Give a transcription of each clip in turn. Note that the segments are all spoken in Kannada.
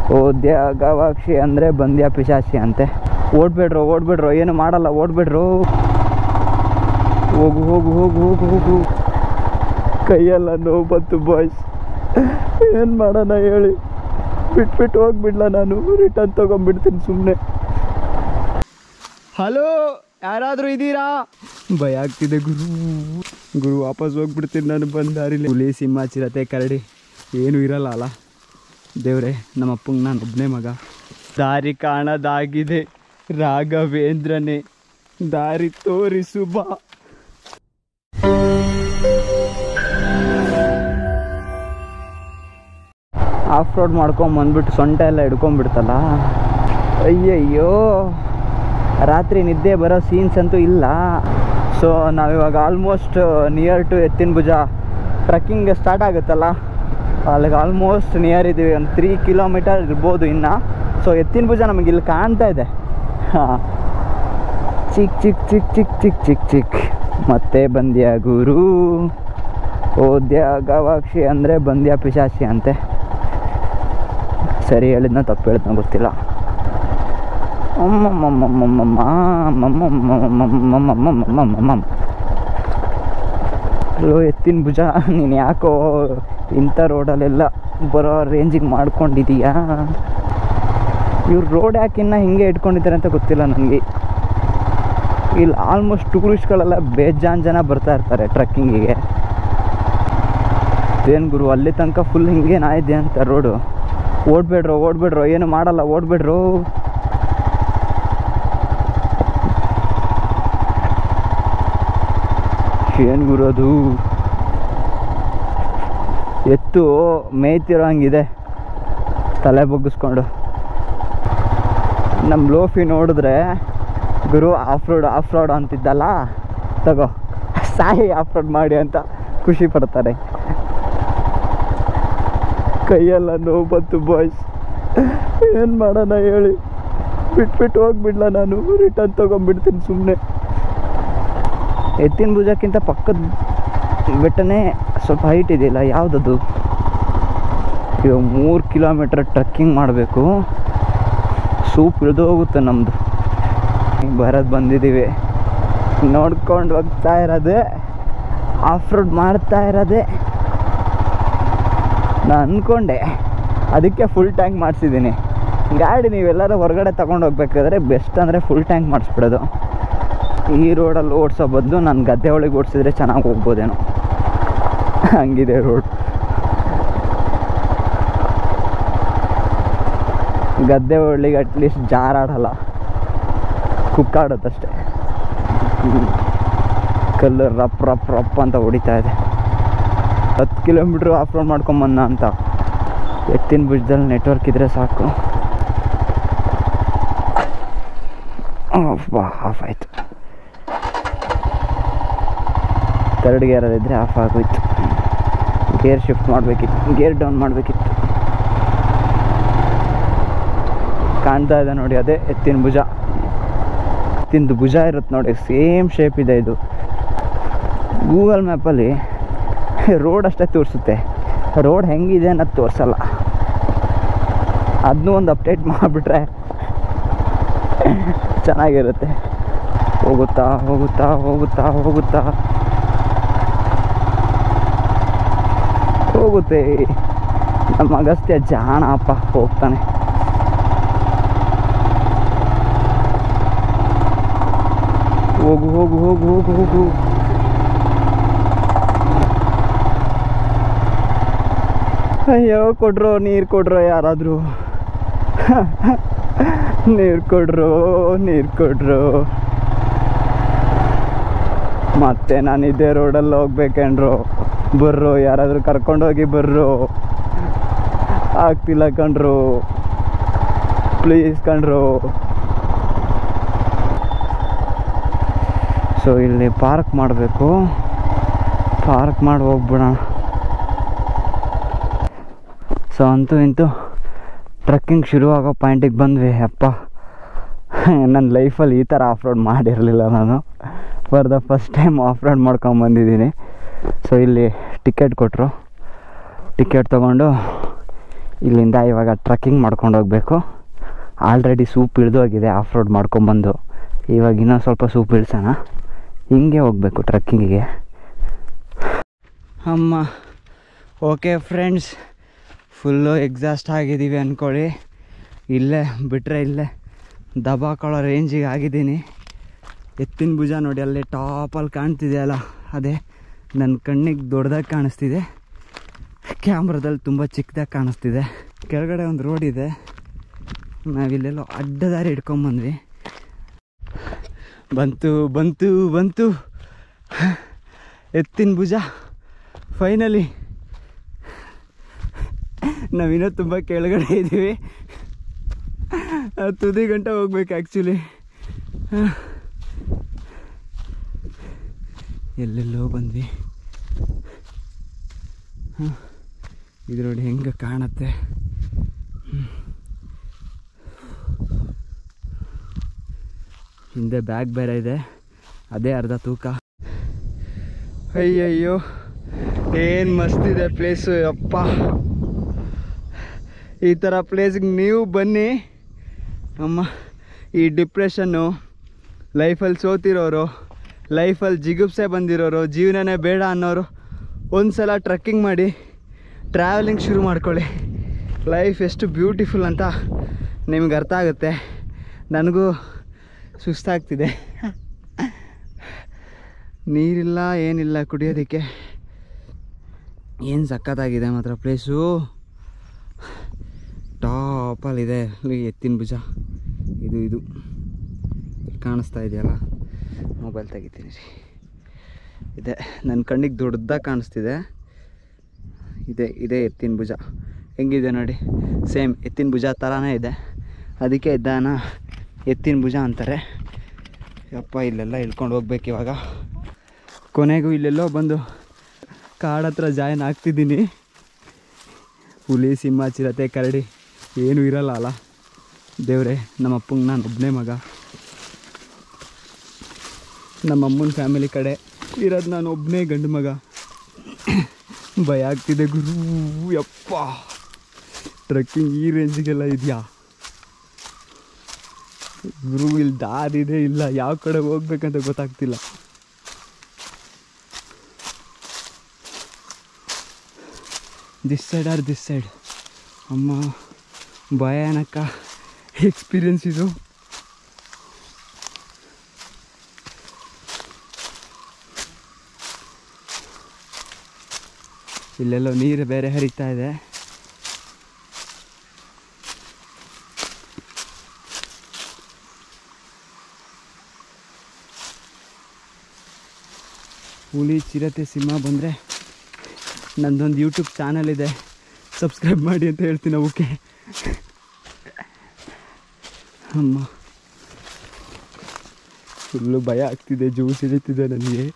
ಓದ್ಯ ಗವಾಕ್ಷಿ ಅಂದರೆ ಬಂದ್ಯ ಪಿಶಾಚಿ ಅಂತೆ ಓಡ್ಬೇಡ್ರೋ ಓಡ್ಬೇಡ್ರೋ ಏನು ಮಾಡಲ್ಲ ಓಡ್ಬೇಡ್ರೋ ಹೋಗು ಹೋಗು ಹೋಗು ಹೋಗು ಹೋಗು ಕೈಯೆಲ್ಲ ನೋವು ಬಂತು ಬಾಯ್ಸ್ ಏನು ಮಾಡೋಣ ಹೇಳಿ ಬಿಟ್ಬಿಟ್ಟು ಹೋಗ್ಬಿಡ್ಲ ನಾನು ರಿಟರ್ನ್ ತೊಗೊಂಡ್ಬಿಡ್ತೀನಿ ಸುಮ್ಮನೆ ಹಲೋ ಯಾರಾದರೂ ಇದ್ದೀರಾ ಭಯ ಆಗ್ತಿದೆ ಗುರು ಗುರು ವಾಪಸ್ ಹೋಗ್ಬಿಡ್ತೀನಿ ನಾನು ಬಂದ ದಾರಿಲಿ ಹುಲಿ ಸಿಂಹ ಚಿರತೆ ಕರಡಿ ಏನೂ ಇರಲ್ಲ ಅಲ್ಲ ದೇವ್ರೆ ನಮ್ಮ ಅಪ್ಪಂಗೆ ನಾನು ಒಬ್ಬನೇ ಮಗ ದಾರಿ ಕಾಣದಾಗಿದೆ ರಾಘವೇಂದ್ರನೇ ದಾರಿ ತೋರಿಸು ಬಾ ಆಫ್ ರೋಡ್ ಮಾಡ್ಕೊಂಬಂದ್ಬಿಟ್ಟು ಸೊಂಟ ಎಲ್ಲ ಹಿಡ್ಕೊಂಡ್ಬಿಡ್ತಲ್ಲ ಅಯ್ಯಯ್ಯೋ ರಾತ್ರಿ ನಿದ್ದೆ ಬರೋ ಸೀನ್ಸ್ ಅಂತೂ ಇಲ್ಲ ಸೊ ನಾವಿವಾಗ ಆಲ್ಮೋಸ್ಟ್ ನಿಯರ್ ಟು ಎತ್ತಿನ ಭುಜ ಟ್ರಕ್ಕಿಂಗ್ ಸ್ಟಾರ್ಟ್ ಆಗುತ್ತಲ್ಲ ಅಲ್ಲಿಗೆ ಆಲ್ಮೋಸ್ಟ್ ನಿಯರ್ ಇದ್ದೀವಿ ಒಂದು ತ್ರೀ ಕಿಲೋಮೀಟರ್ ಇರ್ಬೋದು ಇನ್ನು ಸೊ ಎತ್ತಿನ ಭುಜ ನಮಗೆ ಇಲ್ಲಿ ಕಾಣ್ತಾ ಇದೆ ಹಾಂ ಚಿಕ್ ಚಿಕ್ ಚಿಕ್ ಚಿಕ್ ಚಿಕ್ ಚಿಕ್ ಚಿಕ್ ಮತ್ತೆ ಬಂದ್ಯ ಗುರು ಓದ್ಯ ಗವಾಕ್ಷಿ ಅಂದರೆ ಬಂದ್ಯ ಪಿಶಾಚಿ ಅಂತೆ ಸರಿ ಹೇಳಿದ್ನ ತಪ್ಪು ಹೇಳಿದ್ನ ಗೊತ್ತಿಲ್ಲ ಹಲೋ ಎತ್ತಿನ ಭುಜ ನೀನು ಯಾಕೋ ಇಂಥ ರೋಡಲ್ಲೆಲ್ಲ ಬರೋ ರೇಂಜಿಗೆ ಮಾಡ್ಕೊಂಡಿದೀಯಾ ಇವ್ರು ರೋಡ್ ಯಾಕೆ ಇನ್ನ ಹಿಂಗೆ ಇಟ್ಕೊಂಡಿದ್ದಾರೆ ಅಂತ ಗೊತ್ತಿಲ್ಲ ನನಗೆ ಇಲ್ಲಿ ಆಲ್ಮೋಸ್ಟ್ ಟೂರಿಸ್ಟ್ಗಳೆಲ್ಲ ಬೇಜಾನ್ ಜನ ಬರ್ತಾ ಇರ್ತಾರೆ ಟ್ರಕ್ಕಿಂಗಿಗೆ ಏನು ಗುರು ಅಲ್ಲಿ ತನಕ ಫುಲ್ ಹಿಂಗೆ ನಾಯಿದೆ ಅಂತ ರೋಡು ಓಡ್ಬೇಡ್ರೋ ಓಡ್ಬೇಡ್ರೋ ಏನು ಮಾಡಲ್ಲ ಓಡ್ಬೇಡ್ರೋ ಏನು ಗುರು ಅದು ಎತ್ತು ಮೇಯ್ತಿರೋ ಹಂಗಿದೆ ತಲೆ ಬಗ್ಗಿಸ್ಕೊಂಡು ನಮ್ಮ ಲೋಫಿ ನೋಡಿದ್ರೆ ಗುರು ಆಫ್ ರೋಡ್ ಆಫ್ ರೋಡ್ ಅಂತಿದ್ದಲ್ಲ ತಗೋ ಸಾಯಿ ಆಫ್ ರೋಡ್ ಮಾಡಿ ಅಂತ ಖುಷಿ ಪಡ್ತಾರೆ ಕೈಯೆಲ್ಲ ನೋವು ಬಂತು ಬಾಯ್ಸ್ ಏನು ಮಾಡೋಣ ಹೇಳಿ ಬಿಟ್ಬಿಟ್ಟು ಹೋಗ್ಬಿಡ್ಲ ನಾನು ರಿಟರ್ನ್ ತೊಗೊಂಡ್ಬಿಡ್ತೀನಿ ಸುಮ್ಮನೆ ಎತ್ತಿನ ಭುಜಕ್ಕಿಂತ ಪಕ್ಕದ ಬೆಟ್ಟನೇ ಸ್ವಲ್ಪ ಹೈಟ್ ಇದೆಯಲ್ಲ ಯಾವುದದು ಇವಾಗ ಮೂರು ಕಿಲೋಮೀಟ್ರ್ ಟ್ರಕ್ಕಿಂಗ್ ಮಾಡಬೇಕು ಸೂಪ್ ಇಳಿದು ಹೋಗುತ್ತೆ ನಮ್ಮದು ಬರೋದು ಬಂದಿದ್ದೀವಿ ನೋಡ್ಕೊಂಡು ಹೋಗ್ತಾ ಇರೋದೇ ಆಫ್ ರೋಡ್ ಮಾಡ್ತಾ ಇರೋದೇ ನಾನು ಅಂದ್ಕೊಂಡೆ ಅದಕ್ಕೆ ಫುಲ್ ಟ್ಯಾಂಕ್ ಮಾಡಿಸಿದ್ದೀನಿ ಗಾಡಿ ನೀವೆಲ್ಲರೂ ಹೊರಗಡೆ ತಗೊಂಡು ಹೋಗ್ಬೇಕಾದ್ರೆ ಬೆಸ್ಟ್ ಅಂದರೆ ಫುಲ್ ಟ್ಯಾಂಕ್ ಮಾಡಿಸ್ಬಿಡೋದು ಈ ರೋಡಲ್ಲಿ ಓಡಿಸೋ ಬದಲು ನಾನು ಗದ್ದೆ ಒಳಗೆ ಓಡಿಸಿದ್ರೆ ಚೆನ್ನಾಗಿ ಹೋಗ್ಬೋದೇನೋ ಹಂಗಿದೆ ರೋಡ್ ಗದ್ದೆ ಒಳಗೆ ಅಟ್ಲೀಸ್ಟ್ ಜಾರಾಡಲ್ಲ ಕುಕ್ಕಾಡುತ್ತಷ್ಟೆ ಕಲ್ಲು ರಪ್ ರಪ್ ರಪ್ ಅಂತ ಹೊಡಿತಾ ಇದೆ ಹತ್ತು ಕಿಲೋಮೀಟ್ರ್ ಆಫ್ ರೋಡ್ ಮಾಡ್ಕೊಂಬನ್ನ ಅಂತ ಎತ್ತಿನ ಭುಜದಲ್ಲಿ ನೆಟ್ವರ್ಕ್ ಇದ್ರೆ ಸಾಕು ಬಾ ಆಫ್ ಆಯಿತು ಥರ್ಡ್ ಗೇರಲ್ಲಿದ್ದರೆ ಆಫ್ ಆಗೋಯ್ತು ಗೇರ್ ಶಿಫ್ಟ್ ಮಾಡಬೇಕಿತ್ತು ಗೇರ್ ಡೌನ್ ಮಾಡಬೇಕಿತ್ತು ಕಾಣ್ತಾ ಇದೆ ನೋಡಿ ಅದೇ ಎತ್ತಿನ ಭುಜ ಎತ್ತಿನದು ಭುಜ ಇರುತ್ತೆ ನೋಡಿ ಸೇಮ್ ಶೇಪ್ ಇದೆ ಇದು ಗೂಗಲ್ ಮ್ಯಾಪಲ್ಲಿ ರೋಡ್ ಅಷ್ಟೇ ತೋರಿಸುತ್ತೆ ರೋಡ್ ಹೆಂಗಿದೆ ಅನ್ನೋದು ತೋರಿಸಲ್ಲ ಅದನ್ನೂ ಒಂದು ಅಪ್ಡೇಟ್ ಮಾಡಿಬಿಟ್ರೆ ಚೆನ್ನಾಗಿರುತ್ತೆ ಹೋಗುತ್ತಾ ಹೋಗುತ್ತಾ ಹೋಗುತ್ತಾ ಹೋಗುತ್ತಾ ಹೋಗುತ್ತೆ ನಮ್ಮ ಅಗಸ್ತ್ಯ ಜಾಣ ಅಪ್ಪ ಹೋಗ್ತಾನೆ ಹೋಗು ಹೋಗು ಹೋಗು ಹೋಗು ಹೋಗು ಅಯ್ಯೋ ಕೊಡ್ರೋ ನೀರು ಕೊಡ್ರೋ ಯಾರಾದರೂ ನೀರು ಕೊಡ್ರೋ ನೀರು ಕೊಡ್ರೋ ಮತ್ತೆ ನಾನು ಇದೇ ರೋಡಲ್ಲಿ ಹೋಗ್ಬೇಕೇನ್ರೋ ಬರ್ರೋ ಯಾರಾದರೂ ಕರ್ಕೊಂಡೋಗಿ ಬರ್ರೋ ಆಗ್ತಿಲ್ಲ ಕಣ್ರು ಪ್ಲೀಸ್ ಕಣ್ರು ಸೊ ಇಲ್ಲಿ ಪಾರ್ಕ್ ಮಾಡಬೇಕು ಪಾರ್ಕ್ ಮಾಡಿ ಹೋಗ್ಬಿಡೋಣ ಸೊ ಅಂತೂ ಇಂತೂ ಟ್ರಕ್ಕಿಂಗ್ ಶುರು ಆಗೋ ಪಾಯಿಂಟಿಗೆ ಬಂದ್ವಿ ಅಪ್ಪ ನನ್ನ ಲೈಫಲ್ಲಿ ಈ ಥರ ಆಫ್ ರೋಡ್ ಮಾಡಿರಲಿಲ್ಲ ನಾನು for the first time off road ಮಾಡ್ಕೊಂಬಂದಿದ್ದೀನಿ ಸೊ ಇಲ್ಲಿ ಟಿಕೆಟ್ ಕೊಟ್ಟರು ಟಿಕೆಟ್ ತೊಗೊಂಡು ಇಲ್ಲಿಂದ ಇವಾಗ ಟ್ರಕ್ಕಿಂಗ್ ಮಾಡ್ಕೊಂಡು ಹೋಗಬೇಕು ಆಲ್ರೆಡಿ ಸೂಪ್ ಇಳಿದೋಗಿದೆ ಆಫ್ ರೋಡ್ ಮಾಡ್ಕೊಂಬಂದು ಇವಾಗ ಇನ್ನೂ ಸ್ವಲ್ಪ ಸೂಪ್ ಇಳಿಸೋಣ ಹಿಂಗೆ ಹೋಗಬೇಕು ಟ್ರಕ್ಕಿಂಗಿಗೆ ಅಮ್ಮ ಓಕೆ ಫ್ರೆಂಡ್ಸ್ ಫುಲ್ಲು ಎಕ್ಸಾಸ್ಟ್ ಆಗಿದ್ದೀವಿ ಅಂದ್ಕೊಳ್ಳಿ ಇಲ್ಲೇ ಬಿಟ್ಟರೆ ಇಲ್ಲೇ ದಬಾಕೊಳ್ಳೋ ರೇಂಜಿಗೆ ಆಗಿದ್ದೀನಿ ಎತ್ತಿನ ಭುಜ ನೋಡಿ ಅಲ್ಲಿ ಟಾಪಲ್ಲಿ ಕಾಣ್ತಿದೆಯಲ್ಲ ಅದೇ ನನ್ನ ಕಣ್ಣಿಗೆ ದೊಡ್ಡದಾಗಿ ಕಾಣಿಸ್ತಿದೆ ಕ್ಯಾಮ್ರಾದಲ್ಲಿ ತುಂಬ ಚಿಕ್ಕದಾಗಿ ಕಾಣಿಸ್ತಿದೆ ಕೆಳಗಡೆ ಒಂದು ರೋಡ್ ಇದೆ ನಾವಿಲ್ಲೆಲ್ಲೋ ಅಡ್ಡ ದಾರಿ ಹಿಡ್ಕೊಂಬಂದ್ವಿ ಬಂತು ಬಂತು ಬಂತು ಎತ್ತಿನ ಭುಜ ಫೈನಲಿ ನಾವಿನ್ನೂ ತುಂಬ ಕೆಳಗಡೆ ಇದ್ದೀವಿ ಆ ತುದಿ ಗಂಟೆ ಹೋಗ್ಬೇಕು ಆ್ಯಕ್ಚುಲಿ ಎಲ್ಲೆಲ್ಲೋ ಬಂದ್ವಿ ಹಾಂ ಇದು ನೋಡಿ ಹೆಂಗೆ ಕಾಣುತ್ತೆ ಹ್ಮ್. ಹಿಂದೆ ಬ್ಯಾಗ್ ಬೇರೆ ಇದೆ ಅದೇ ಅರ್ಧ ತೂಕ ಅಯ್ಯಯ್ಯೋ ಏನು ಮಸ್ತಿದೆ ಪ್ಲೇಸು ಅಪ್ಪ ಈ ಥರ ಪ್ಲೇಸ್ಗೆ ನೀವು ಬನ್ನಿ ಅಮ್ಮ ಈ ಡಿಪ್ರೆಷನ್ನು ಲೈಫಲ್ಲಿ ಸೋತಿರೋರು ಲೈಫಲ್ಲಿ ಜಿಗುಪ್ಸೆ ಬಂದಿರೋರು ಜೀವನನೇ ಬೇಡ ಅನ್ನೋರು ಒಂದು ಸಲ ಟ್ರಕ್ಕಿಂಗ್ ಮಾಡಿ ಟ್ರಾವೆಲಿಂಗ್ ಶುರು ಮಾಡ್ಕೊಳ್ಳಿ ಲೈಫ್ ಎಷ್ಟು ಬ್ಯೂಟಿಫುಲ್ ಅಂತ ನಿಮ್ಗೆ ಅರ್ಥ ಆಗುತ್ತೆ ನನಗೂ ಸುಸ್ತಾಗ್ತಿದೆ ನೀರಿಲ್ಲ ಏನಿಲ್ಲ ಕುಡಿಯೋದಕ್ಕೆ ಏನು ಸಖತ್ತಾಗಿದೆ ಮಾತ್ರ ಪ್ಲೇಸು ಟಾಪಲ್ಲಿದೆ ಅಲ್ಲಿ ಎತ್ತಿನ ಭುಜ ಇದು ಇದು ಇಲ್ಲಿ ಕಾಣಿಸ್ತಾ ಇದೆಯಲ್ಲ ಮೊಬೈಲ್ ತೆಗಿತೀನಿ ರೀ ಇದೆ ನನ್ನ ಕಣ್ಣಿಗೆ ದೊಡ್ಡದಾಗಿ ಕಾಣಿಸ್ತಿದೆ ಇದೆ ಇದೇ ಎತ್ತಿನ ಭುಜ ಹೆಂಗಿದೆ ನೋಡಿ ಸೇಮ್ ಎತ್ತಿನ ಭುಜ ಥರನೇ ಇದೆ ಅದಕ್ಕೆ ಇದ್ದಾನ ಎತ್ತಿನ ಭುಜ ಅಂತಾರೆ ಯಪ್ಪ ಇಲ್ಲೆಲ್ಲ ಇಳ್ಕೊಂಡು ಹೋಗ್ಬೇಕು ಇವಾಗ ಕೊನೆಗೂ ಇಲ್ಲೆಲ್ಲೋ ಬಂದು ಕಾಡು ಹತ್ರ ಜಾಯ್ನ್ ಆಗ್ತಿದ್ದೀನಿ ಹುಲಿ ಸಿಂಹ ಚಿರತೆ ಕರಡಿ ಏನೂ ಇರಲ್ಲ ಅಲ್ಲ ದೇವ್ರೆ ನಮ್ಮ ಅಪ್ಪಂಗೆ ನಾನು ಒಬ್ಬನೇ ಮಗ ನಮ್ಮ ಅಮ್ಮನ ಫ್ಯಾಮಿಲಿ ಕಡೆ ಇರೋದು ನಾನು ಒಬ್ಬನೇ ಗಂಡು ಮಗ ಭಯ ಆಗ್ತಿದೆ ಗುರು ಯಪ್ಪ ಟ್ರಕ್ಕಿಂಗ್ ಈ ರೇಂಜಿಗೆಲ್ಲ ಇದೆಯಾ ಗುರು ಇಲ್ಲಿ ದಾರಿದೆ ಇಲ್ಲ ಯಾವ ಕಡೆ ಹೋಗ್ಬೇಕಂತ ಗೊತ್ತಾಗ್ತಿಲ್ಲ this side or this side ಅಮ್ಮ ಭಯಾನಕ ಎಕ್ಸ್ಪೀರಿಯನ್ಸ್ ಇದು ಇಲ್ಲೆಲ್ಲೋ ನೀರು ಬೇರೆ ಹರಿತಾ ಇದೆ ಹುಲಿ ಚಿರತೆ ಸಿಂಹ ಬಂದರೆ ನಂದೊಂದು ಯೂಟ್ಯೂಬ್ ಚಾನಲ್ ಇದೆ ಸಬ್ಸ್ಕ್ರೈಬ್ ಮಾಡಿ ಅಂತ ಹೇಳ್ತೀನಿ ಅವಕ್ಕೆ ಅಮ್ಮ ಫುಲ್ಲು ಭಯ ಆಗ್ತಿದೆ ಜ್ಯೂಸ್ ಹಿಡಿತಿದೆ ನನಗೆ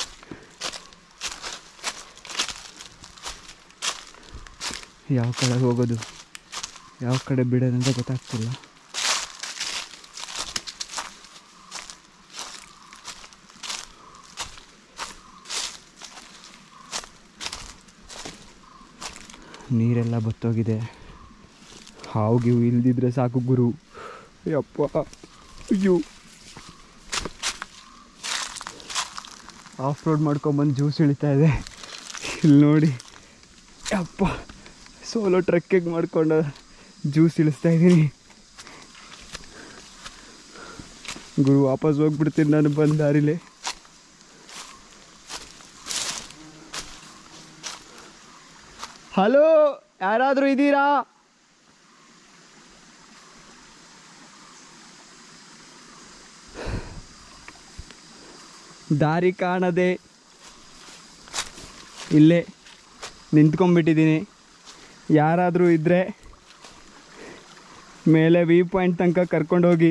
ಯಾವ ಕಡೆ ಹೋಗೋದು ಯಾವ ಕಡೆ ಬಿಡೋದಂತ ಗೊತ್ತಾಗ್ತಿಲ್ಲ ನೀರೆಲ್ಲ ಬತ್ತೋಗಿದೆ ಹಾವು ಗಿವು ಇಲ್ದಿದ್ರೆ ಸಾಕು ಗುರು ಯಪ್ಪ ಅಯ್ಯೋ ಆಫ್ ರೋಡ್ ಮಾಡ್ಕೊಂಬಂದು ಜ್ಯೂಸ್ ಇಳಿತಾ ಇದೆ ಇಲ್ಲಿ ನೋಡಿ ಯಪ್ಪ ಸೋಲೋ ಟ್ರಕ್ಕಿಂಗ್ ಮಾಡ್ಕೊಂಡು ಜ್ಯೂಸ್ ಇಳಿಸ್ತಾ ಇದ್ದೀನಿ ಗುರು ವಾಪಸ್ ಹೋಗ್ಬಿಡ್ತೀನಿ ನಾನು ಬಂದ ದಾರಿಲಿ ಹಲೋ ಯಾರಾದರೂ ಇದ್ದೀರಾ ದಾರಿ ಕಾಣದೆ ಇಲ್ಲೇ ನಿಂತ್ಕೊಂಡ್ಬಿಟ್ಟಿದ್ದೀನಿ ಯಾರಾದರೂ ಇದ್ದರೆ ಮೇಲೆ ವಿ ಪಾಯಿಂಟ್ ತನಕ ಕರ್ಕೊಂಡೋಗಿ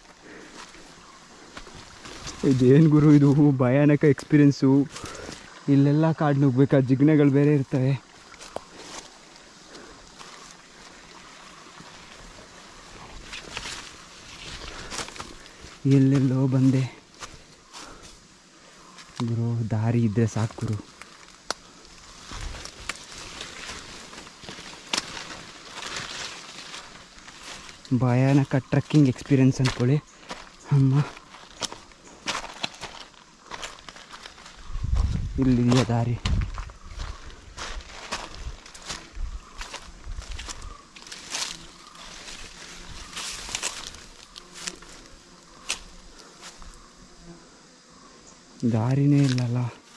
ಇದೇನು ಗುರು ಇದು ಭಯಾನಕ ಎಕ್ಸ್ಪೀರಿಯೆನ್ಸು ಇಲ್ಲೆಲ್ಲ ಕಾಡು ನುಗ್ಬೇಕಾ ಜಿಗ್ನೆಗಳು ಬೇರೆ ಇರ್ತವೆ ಎಲ್ಲೆಲ್ಲೋ ಬಂದೆ ಗುರು ದಾರಿ ಇದ್ದರೆ ಸಾಕು ಗುರು ಭಯಾನಕ ಟ್ರಕ್ಕಿಂಗ್ ಎಕ್ಸ್ಪೀರಿಯನ್ಸ್ ಅಂದ್ಕೊಳ್ಳಿ ಅಮ್ಮ ಇಲ್ಲಿದೆಯಾ ದಾರಿ ದಾರಿನೇ ಇಲ್ಲಲ್ಲ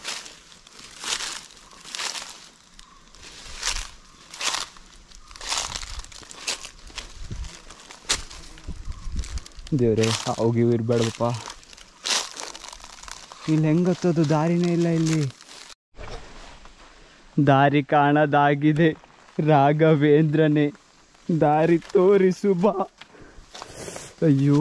ದೇವ್ರೆ ಹೋಗಿ ಇರಬೇಡಪ್ಪ ಇಲ್ಲಿ ಹೆಂಗ್ ಹತ್ತೋದು ದಾರಿನೇ ಇಲ್ಲ ಇಲ್ಲಿ ದಾರಿ ಕಾಣದಾಗಿದೆ ರಾಘವೇಂದ್ರನೇ ದಾರಿ ತೋರಿಸು ಬಾ ಅಯ್ಯೋ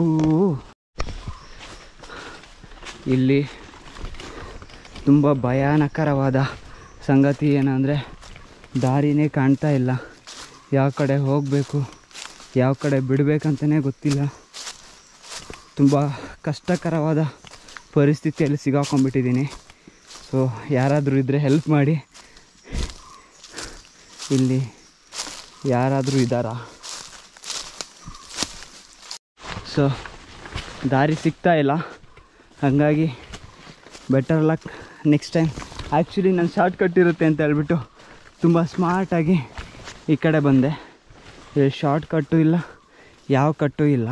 ಇಲ್ಲಿ ತುಂಬ ಭಯಾನಕರವಾದ ಸಂಗತಿ ಏನಂದರೆ ದಾರಿನೇ ಕಾಣ್ತಾ ಇಲ್ಲ ಯಾವ ಕಡೆ ಹೋಗಬೇಕು ಯಾವ ಕಡೆ ಬಿಡಬೇಕಂತಲೇ ಗೊತ್ತಿಲ್ಲ ತುಂಬ ಕಷ್ಟಕರವಾದ ಪರಿಸ್ಥಿತಿಯಲ್ಲಿ ಸಿಗಾಕೊಂಡ್ಬಿಟ್ಟಿದ್ದೀನಿ ಸೊ ಯಾರಾದರೂ ಇದ್ದರೆ ಹೆಲ್ಪ್ ಮಾಡಿ ಇಲ್ಲಿ ಯಾರಾದರೂ ಇದ್ದಾರಾ ಸೊ ದಾರಿ ಸಿಗ್ತಾ ಇಲ್ಲ ಹಾಗಾಗಿ better luck next time actually ನಾನು ಶಾರ್ಟ್ ಕಟ್ ಇರುತ್ತೆ ಅಂತ ಹೇಳ್ಬಿಟ್ಟು ತುಂಬ ಸ್ಮಾರ್ಟಾಗಿ ಈ ಕಡೆ ಬಂದೆ ಶಾರ್ಟ್ ಕಟ್ಟು ಇಲ್ಲ ಯಾವ ಕಟ್ಟು ಇಲ್ಲ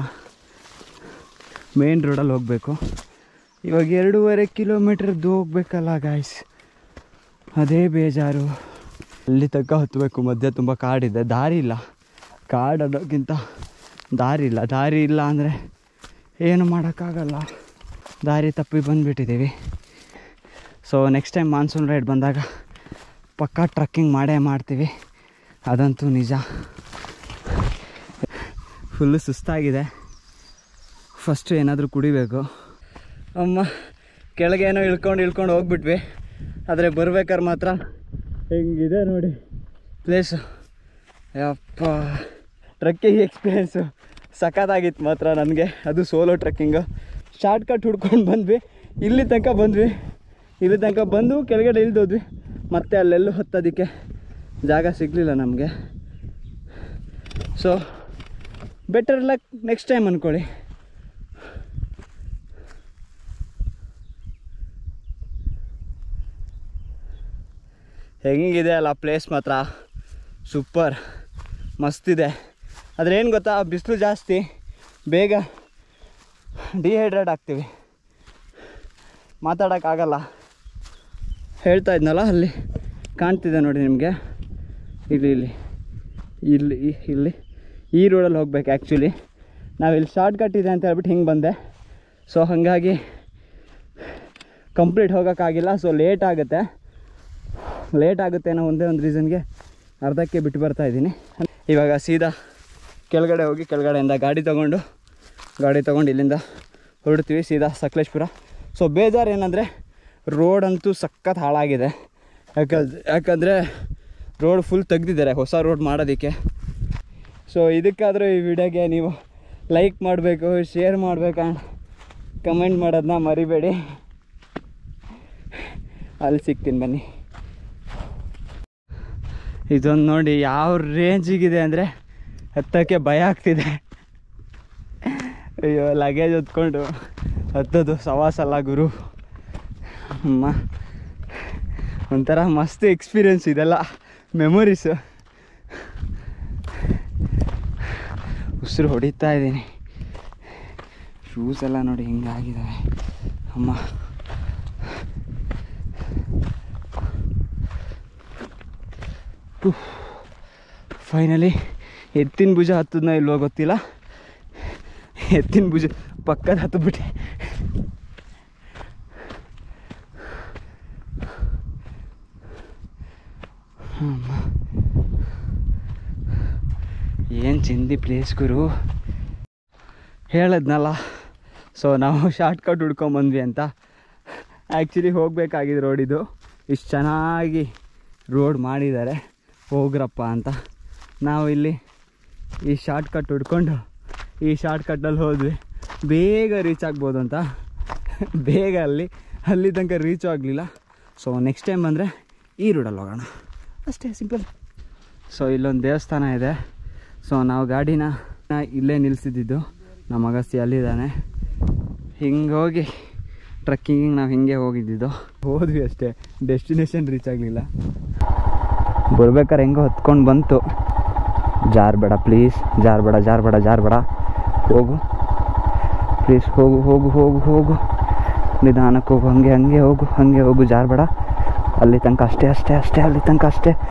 ಮೇನ್ ರೋಡಲ್ಲಿ ಹೋಗಬೇಕು ಇವಾಗ ಎರಡೂವರೆ ಕಿಲೋಮೀಟ್ರದ್ದು ಹೋಗ್ಬೇಕಲ್ಲ ಗಾಯ್ಸ್ ಅದೇ ಬೇಜಾರು ಅಲ್ಲಿ ತನಕ ಹತ್ತಬೇಕು ಮಧ್ಯೆ ತುಂಬ ಕಾಡಿದೆ ದಾರಿ ಇಲ್ಲ ಕಾಡು ಅನ್ನೋಕ್ಕಿಂತ ದಾರಿ ಇಲ್ಲ ದಾರಿ ಇಲ್ಲ ಅಂದರೆ ಏನು ಮಾಡೋಕ್ಕಾಗಲ್ಲ ದಾರಿ ತಪ್ಪಿ ಬಂದುಬಿಟ್ಟಿದ್ದೀವಿ so next time monsoon ride ಬಂದಾಗ ಪಕ್ಕಾ ಟ್ರಕ್ಕಿಂಗ್ ಮಾಡೇ ಮಾಡ್ತೀವಿ ಅದಂತೂ ನಿಜ ಫುಲ್ಲು ಸುಸ್ತಾಗಿದೆ ಫಸ್ಟು ಏನಾದರೂ ಕುಡಿಬೇಕು ಅಮ್ಮ ಕೆಳಗೆ ಏನೋ ಇಳ್ಕೊಂಡು ಇಳ್ಕೊಂಡು ಹೋಗ್ಬಿಟ್ವಿ ಆದರೆ ಬರ್ಬೇಕಾದ್ರೆ ಮಾತ್ರ ಹೆಂಗಿದೆ ನೋಡಿ ಪ್ಲೇಸು ಯಪ್ಪ ಟ್ರಕ್ಕಿಂಗ್ ಎಕ್ಸ್ಪೀರಿಯೆನ್ಸು ಸಖತ್ತಾಗಿತ್ತು ಮಾತ್ರ ನನಗೆ ಅದು ಸೋಲೋ ಟ್ರಕ್ಕಿಂಗು ಶಾರ್ಟ್ ಕಟ್ ಹುಡ್ಕೊಂಡು ಬಂದ್ವಿ ಇಲ್ಲಿ ತನಕ ಬಂದ್ವಿ ಇಲ್ಲಿ ತನಕ ಬಂದು ಕೆಳಗಡೆ ಇಳ್ದೋದ್ವಿ ಮತ್ತೆ ಅಲ್ಲೆಲ್ಲೂ ಹತ್ತೋದಕ್ಕೆ ಜಾಗ ಸಿಗಲಿಲ್ಲ ನಮಗೆ so better luck next time ಅಂದ್ಕೊಳ್ಳಿ ಹೆಂಗಿದೆ ಅಲ್ಲ ಪ್ಲೇಸ್ ಮಾತ್ರ ಸೂಪರ್ ಮಸ್ತಿದೆ ಆದರೆ ಏನು ಗೊತ್ತಾ ಬಿಸಿಲು ಜಾಸ್ತಿ ಬೇಗ ಡಿಹೈಡ್ರೇಟ್ ಆಗ್ತೀವಿ ಮಾತಾಡೋಕ್ಕಾಗಲ್ಲ ಹೇಳ್ತಾ ಇದ್ನಲ್ಲ ಅಲ್ಲಿ ಕಾಣ್ತಿದೆ ನೋಡಿ ನಿಮಗೆ ಇಲ್ಲಿ ಇಲ್ಲಿ ಇಲ್ಲಿ ಈ- ಇಲ್ಲಿ ಈ ರೋಡಲ್ಲಿ ಹೋಗ್ಬೇಕು ಆ್ಯಕ್ಚುಲಿ ನಾವಿಲ್ಲಿ ಶಾರ್ಟ್ ಕಟ್ ಇದೆ ಅಂತ ಹೇಳ್ಬಿಟ್ಟು ಹಿಂಗೆ ಬಂದೆ ಸೊ ಹಾಗಾಗಿ ಕಂಪ್ಲೀಟ್ ಹೋಗೋಕ್ಕಾಗಿಲ್ಲ ಸೊ ಲೇಟ್ ಆಗುತ್ತೆ ಲೇಟ್ ಆಗುತ್ತೆ ಅನ್ನೋ ಒಂದೇ ಒಂದು ರೀಸನ್ಗೆ ಅರ್ಧಕ್ಕೆ ಬಿಟ್ಟು ಬರ್ತಾ ಇದ್ದೀನಿ ಇವಾಗ ಸೀದಾ ಕೆಳಗಡೆ ಹೋಗಿ ಕೆಳಗಡೆಯಿಂದ ಗಾಡಿ ತೊಗೊಂಡು ಗಾಡಿ ತೊಗೊಂಡು ಇಲ್ಲಿಂದ ಹೊರಡ್ತೀವಿ ಸೀದಾ ಸಕಲೇಶ್ಪುರ ಸೊ ಬೇಜಾರು ಏನಂದರೆ ರೋಡ್ ಅಂತೂ ಸಖತ್ ಹಾಳಾಗಿದೆ ಯಾಕಂದ್ರೆ ಯಾಕಂದರೆ ರೋಡ್ ಫುಲ್ ತೆಗ್ದಿದ್ದಾರೆ ಹೊಸ ರೋಡ್ ಮಾಡೋದಕ್ಕೆ ಸೊ ಇದಕ್ಕಾದರೂ ಈ ವಿಡಿಯೋಗೆ ನೀವು ಲೈಕ್ ಮಾಡಬೇಕು ಶೇರ್ ಮಾಡಬೇಕು ಕಮೆಂಟ್ ಮಾಡೋದನ್ನ ಮರಿಬೇಡಿ ಅಲ್ಲಿ ಸಿಗ್ತೀನಿ ಬನ್ನಿ ಇದೊಂದು ನೋಡಿ ಯಾವ ರೇಂಜಿಗಿದೆ ಅಂದರೆ ಹತ್ತೋಕ್ಕೆ ಭಯ ಆಗ್ತಿದೆ ಅಯ್ಯೋ ಲಗೇಜ್ ಹೊತ್ಕೊಂಡು ಹತ್ತೋದು ಸವಾಸಲ್ಲ ಗುರು ಅಮ್ಮ ಒಂಥರ ಮಸ್ತ್ ಎಕ್ಸ್ಪೀರಿಯನ್ಸ್ ಇದೆಲ್ಲ ಮೆಮೊರೀಸು ಉಸಿರು ಹೊಡಿತಾ ಇದ್ದೀನಿ ಶೂಸ್ ಎಲ್ಲ ನೋಡಿ ಹಿಂಗಾಗಿದ್ದಾವೆ ಅಮ್ಮ ಫೈನಲಿ ಎತ್ತಿನ ಭುಜ ಹತ್ತದ್ನ ಇಲ್ವೋ ಗೊತ್ತಿಲ್ಲ ಎತ್ತಿನ ಭುಜ ಪಕ್ಕದ ಹತ್ತಬಿಟ್ಟೆ ಏನು ಚಿಂದಿ ಪ್ಲೇಸ್ ಗುರು ಹೇಳದ್ನಲ್ಲ ಸೊ ನಾವು ಶಾರ್ಟ್ ಕಟ್ ಹುಡ್ಕೊಂಬಂದ್ವಿ ಅಂತ ಆ್ಯಕ್ಚುಲಿ ಹೋಗಬೇಕಾಗಿದ್ದು ರೋಡ್ ಇದು ಇಷ್ಟು ಚೆನ್ನಾಗಿ ರೋಡ್ ಮಾಡಿದ್ದಾರೆ ಹೋಗ್ರಪ್ಪ ಅಂತ ನಾವು ಇಲ್ಲಿ ಈ ಶಾರ್ಟ್ ಕಟ್ ಹುಡ್ಕೊಂಡು ಈ ಶಾರ್ಟ್ ಕಟ್ಟಲ್ಲಿ ಹೋದ್ವಿ ಬೇಗ ರೀಚ್ ಆಗ್ಬೋದು ಅಂತ ಬೇಗ ಅಲ್ಲಿ ಅಲ್ಲಿ ತನಕ ರೀಚ್ ಆಗಲಿಲ್ಲ ಸೊ ನೆಕ್ಸ್ಟ್ ಟೈಮ್ ಬಂದರೆ ಈ ರೋಡಲ್ಲಿ ಹೋಗೋಣ ಅಷ್ಟೇ ಸಿಂಪಲ್ ಸೊ ಇಲ್ಲೊಂದು ದೇವಸ್ಥಾನ ಇದೆ ಸೊ ನಾವು ಗಾಡಿನ ನಾ ಇಲ್ಲೇ ನಿಲ್ಸಿದ್ದು ನಮ್ಮ ಅಗಸ್ತಿ ಅಲ್ಲಿದ್ದಾನೆ ಹಿಂಗೆ ಹೋಗಿ ಟ್ರಕ್ಕಿಂಗ್ ನಾವು ಹಿಂಗೆ ಹೋಗಿದ್ದಿದ್ದು ಹೋದ್ವಿ ಅಷ್ಟೇ ಡೆಸ್ಟಿನೇಷನ್ ರೀಚ್ ಆಗಲಿಲ್ಲ ಬರ್ಬೇಕಾರೆ ಹೆಂಗೋ ಹೊತ್ಕೊಂಡು ಬಂತು ಜಾರ್ಬೇಡ ಪ್ಲೀಸ್ ಜಾರ್ಬೇಡ ಜಾರ್ಬೇಡ ಜಾರ್ಬೇಡ ಹೋಗು ಪ್ಲೀಸ್ ಹೋಗು ಹೋಗು ಹೋಗು ಹೋಗು ನಿಧಾನಕ್ಕೆ ಹೋಗು ಹಂಗೆ ಹಂಗೆ ಹೋಗು ಹಂಗೆ ಹೋಗು ಜಾರ್ಬೇಡ ಅಲ್ಲಿ ತನಕ ಅಷ್ಟೇ ಅಷ್ಟೇ ಅಷ್ಟೇ ಅಲ್ಲಿ ತನಕ ಅಷ್ಟೇ